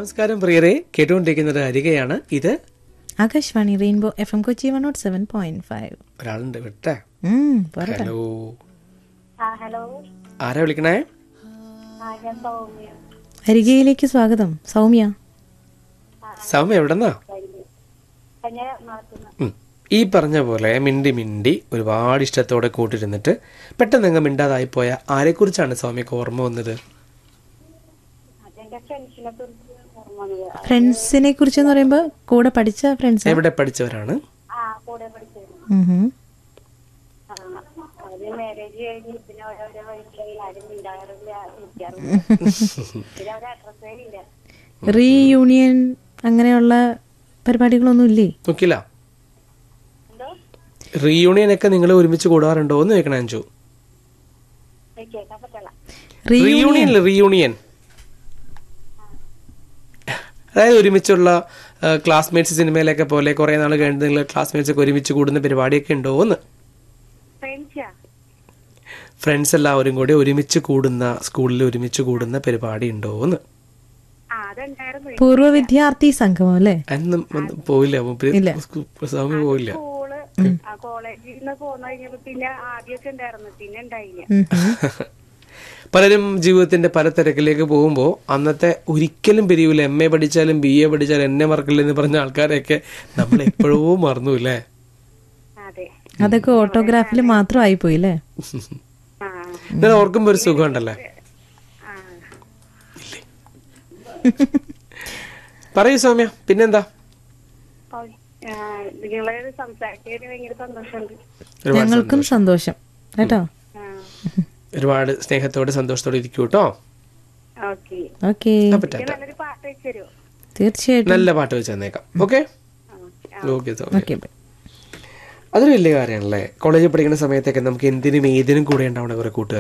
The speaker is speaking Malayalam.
നമസ്കാരം പ്രിയരെ കേട്ടുകൊണ്ടിരിക്കുന്നത് അരികയാണ് ഇത് Akashvani rainbow F M Kochi one nought seven point five ഒരാളുണ്ട് വിട്ടേ പറ ഹലോ ആ ഹലോ ആരാ വിളിക്കണേ ആ ഞാൻ സൗമ്യ അരികയിലേക്ക് സ്വാഗതം സൗമ്യ സൗമ്യ എവിടെന്നാ ഞാൻ നടത്തുന്ന ഉം. ഈ പറഞ്ഞ പോലെ മിണ്ടി മിണ്ടി ഒരുപാട് ഇഷ്ടത്തോടെ കൂട്ടിരുന്നിട്ട് പെട്ടെന്ന് അങ്ങ് മിണ്ടാതായി പോയ ആരെക്കുറിച്ചാണ് സൗമ്യക്ക് ഓർമ്മ വന്നത് അതെന്റെ ഫ്രണ്ട്സിനെ കുറിച്ച് ഓർമ്മ വന്നത് ഫ്രണ്ട്സിനെ കുറിച്ച് എന്ന് പറയുമ്പോൾ കൂടെ പഠിച്ച ഫ്രണ്ട്സ് എവിടെ പഠിച്ചവരാണ് ആ കൂടെ പഠിച്ചിരുന്നു ആ അവര് മാരേജ് കഴിഞ്ഞ് പിന്നെ ഓരോരോ വഴിക്കായി ആരും മിണ്ടാറില്ല വിളിക്കാറില്ല പിന്നെ അവരെ അഡ്രസ്സേ ഇല്ല റീയൂണിയൻ അങ്ങനെയുള്ള പരിപാടികളൊന്നും ഇല്ലേ നോക്കില്ല എന്തോ റീയൂണിയൻ ഒക്കെ നിങ്ങൾ ഒരുമിച്ച് കൂടാറുണ്ടോ എന്ന് ചോദിക്കണേ അഞ്ചു അത് കേൾക്കാൻ പറ്റില്ല റീയൂണിയൻ റീയൂണിയൻ അതായത് ഒരുമിച്ചുള്ള ക്ലാസ്മേറ്റ്സ് സിനിമയിലൊക്കെ പോലെ കുറെ നാൾ കഴിഞ്ഞ് നിങ്ങൾ ക്ലാസ്മേറ്റ്സ് ഒക്കെ ഒരുമിച്ച് കൂടുന്ന പരിപാടിയൊക്കെ ഉണ്ടോ എന്ന് ഫ്രണ്ട്സാ ഫ്രണ്ട്സ് എല്ലാവരും കൂടി ഒരുമിച്ച് കൂടുന്ന സ്കൂളിൽ ഒരുമിച്ച് കൂടുന്ന പരിപാടി ഉണ്ടോ എന്ന് ആ അതുണ്ടായിരുന്നു പൂർവ്വ വിദ്യാർത്ഥി സംഗമം അല്ലേ അന്നും ഒന്നും പോയില്ല മൂപ്പര് ഇല്ല. സ്കൂ- സ്വാമി പോയില്ല സ്കൂള് ആ കോളേജിൽ നിന്ന് പോന്നു കഴിഞ്ഞപ്പോ പിന്നെ ആദ്യമൊക്കെ ഉണ്ടായിരുന്നു പിന്നെ ഉണ്ടായില്ല ഉം. പലരും ജീവിതത്തിന്റെ പല തിരക്കിലേക്ക് പോകുമ്പോൾ അന്നത്തെ ഒരിക്കലും പിരിയൂല എം എ പഠിച്ചാലും ബി എ പഠിച്ചാലും എന്നെ മറക്കില്ല എന്ന് പറഞ്ഞ ആൾക്കാരെയൊക്കെ നമ്മൾ എപ്പോഴോ മറന്നു അല്ലേ അതെ അതൊക്കെ ഓട്ടോഗ്രാഫിൽ മാത്രമായി പോയി അല്ലേ ആ ഇങ്ങനെ ഓർക്കുമ്പോ ഒരു സുഖം ഉണ്ടല്ലേ ആ പറയൂ സൗമ്യ പിന്നെന്താ ഓ, ആ, നിങ്ങളോട് സംസാരിച്ചതിന് ഭയങ്കര സന്തോഷമുണ്ട് ഒരുപാട് ഞങ്ങൾക്കും സന്തോഷം കേട്ടോ ആ ഒരുപാട് സ്നേഹത്തോടെ സന്തോഷത്തോടെ ഇരിക്കൂ കേട്ടോ ഓക്കെ ഓക്കെ പറ്റാത്ത നല്ലൊരു പാട്ട് വെച്ച് തരുമോ തീർച്ചയായിട്ടും നല്ല പാട്ട് വെച്ച് തന്നേക്കാം ഓക്കെ ആ ഓക്കെ സൗമ്യ ഓക്കെ അതൊരു വലിയ കാര്യമാണല്ലേ കോളേജിൽ പഠിക്കുന്ന സമയത്തൊക്കെ നമുക്ക് എന്തിനും ഏതിനും കൂടെ ഉണ്ടാവുന്ന കുറെ കൂട്ടുകാർ